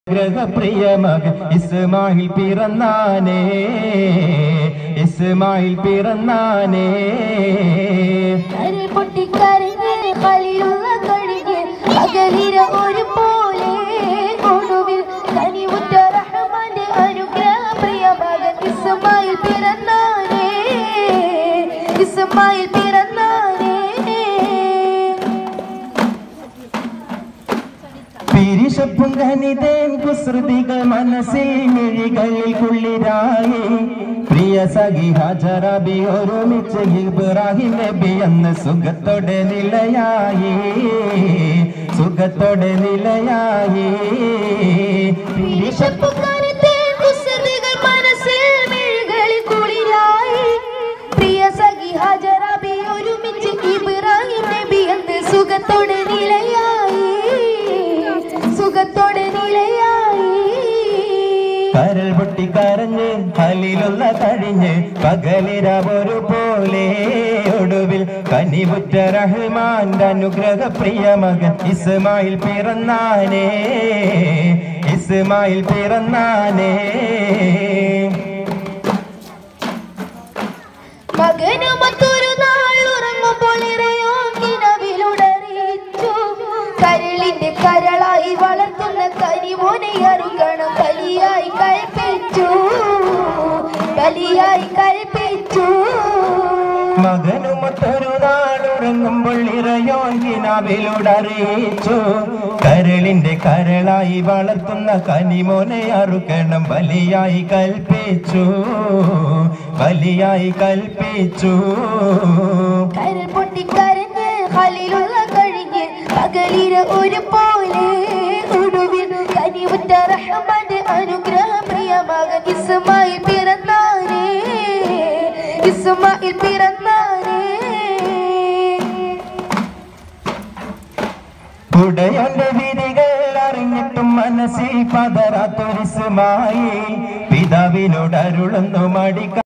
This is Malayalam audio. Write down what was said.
ഗ്രഹപ്രിയ മകൻ ഇസ്മായിൽ പിറന്നാനേ ഇസ്മായിൽ പിറന്നാനേ കരൾ പൊട്ടിക്കരഞ്ഞ് കളിയുള്ള കഴിഞ്ഞ് അകലിര ഒരു പോലെ ഒടുവിൽ കനിവുറ്റ റഹ്മാന്റെ അനുഗ്രഹ പ്രിയ മകൻ ഇസ്മായിൽ പിറന്നാനേ ഇസ്മായിൽ പിറന്നാനേ പിരിശപ്പും ഖനിതേൻ കുസൃതികൾ മനസ്സിൽ മിഴികളിൽ കുള്ളിരായി പ്രിയ സഖി ഹജറബി ഒരുമിച്ച് ഇബ്രാഹിം നബി എന്ന സുഖത്തോടെ നിലയായി സുഖത്തോടെ നിലയായി പിരിശപ്പും വിശപ്പുകാരത്തെ കുസൃതികൾ മനസ്സിൽ മിഴികളിൽ കുളിരായി പ്രിയ സഖി ഹജറബി ഒരുമിച്ച് ഇബ്രാഹിം നബി എന്ന് സുഖത്തോടെ നിലയായി സുഖത്തോടെ നിലയായി കരൾ പൊട്ടി കരഞ്ഞ് കലിലുള്ള കഴിഞ്ഞ് പകലിരവൊരു പോലെ ഒടുവിൽ കനിവുറ്റ റഹ്മാന്റെ അനുഗ്രഹ പ്രിയ മകൻ ഇസ്മായിൽ പിറന്നാനേ ഇസ്മായിൽ പിറന്നാനേ മകനുമൊത്തൊരു നാൾ ഉറങ്ങുമ്പോൾ ഇറയോ കിണവിലുടറിയിച്ചു കരളിന്റെ കരളായി വളർത്തുന്ന കരിമോനെ അറുകണം ബലിയായി കൽപ്പിച്ചു ബലിയായി കൽപ്പിച്ചു മകനുമൊത്തൊരു നാളുറങ്ങുമ്പോൾ ഇറയോങ്കിനാവിലുടറിയിച്ചു കരളിന്റെ കരളായി വളർത്തുന്ന കനിമോനെ അറുക്കണം ബലിയായി കൽപ്പിച്ചു ബലിയായി കൽപ്പിച്ചു കരൾ പൊട്ടിക്കരഞ്ഞ് കളിലുള്ള കഴിഞ്ഞ് പകലിര ഒരു പോലെ ഒടുവിൽ കനിവുറ്റ റഹ്മാന്റെ അനുഗ്രഹ പ്രിയ മകൻ ഇസ്മായിൽ പിറന്നാനേ ഇസ്മായിൽ പിറന്നാനേ ഉടയന്റെ വിധികൾ അറിഞ്ഞിട്ടും മനസ്സിൽ പതറാത്തൊരിസുമായി പിതാവിനോട് അരുളുന്നു മടിക്ക